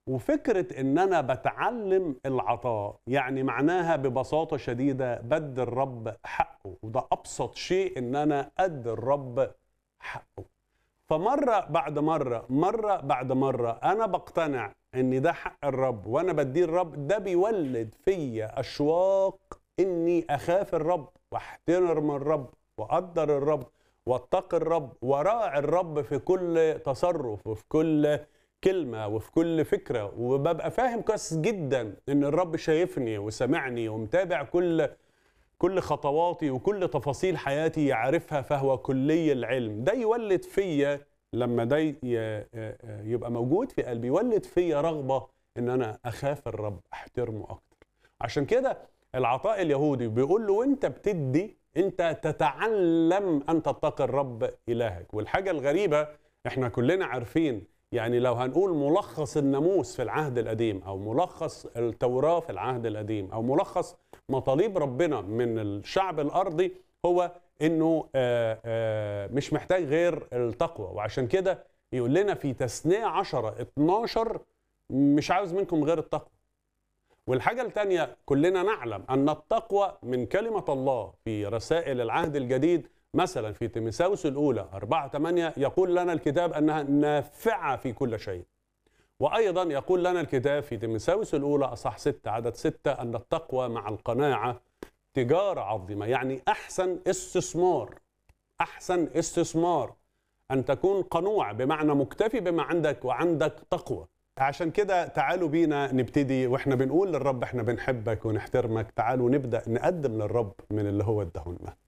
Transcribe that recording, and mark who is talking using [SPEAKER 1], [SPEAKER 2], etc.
[SPEAKER 1] وفكرة إن أنا بتعلم العطاء يعني معناها ببساطة شديدة بدي الرب حقه وده أبسط شيء إن أنا أدي الرب حقه فمرة بعد مرة مرة بعد مرة أنا بقتنع إن ده حق الرب وأنا بديه الرب ده بيولد فيا أشواق إني أخاف الرب واحترم الرب وأقدر الرب واتقي الرب وراعي الرب في كل تصرف وفي كل كلمة وفي كل فكرة وببقى فاهم كويس جدا إن الرب شايفني وسامعني ومتابع كل كل خطواتي وكل تفاصيل حياتي يعرفها فهو كلي العلم ده يولد فيا لما ده ي- يبقى موجود في قلبي يولد فيا رغبة إن أنا أخاف الرب أحترمه أكتر عشان كده العطاء اليهودي بيقول له وانت بتدي انت تتعلم ان تتقي الرب الهك والحاجه الغريبه احنا كلنا عارفين يعني لو هنقول ملخص الناموس في العهد القديم او ملخص التوراه في العهد القديم او ملخص مطالب ربنا من الشعب الارضي هو انه آه، آه، مش محتاج غير التقوى وعشان كده يقول لنا في تثنيه 10 12 مش عاوز منكم غير التقوى والحاجة الثانية كلنا نعلم أن التقوى من كلمة الله في رسائل العهد الجديد مثلا في تيمساوس الأولى 4 8 يقول لنا الكتاب أنها نافعة في كل شيء وأيضا يقول لنا الكتاب في تيمساوس الأولى أصح 6 عدد 6 أن التقوى مع القناعة تجارة عظيمة يعني أحسن استثمار أحسن استثمار أن تكون قنوع بمعنى مكتفي بما عندك وعندك تقوى عشان كده تعالوا بينا نبتدي واحنا بنقول للرب احنا بنحبك ونحترمك تعالوا نبدأ نقدم للرب من اللي هو اداهولنا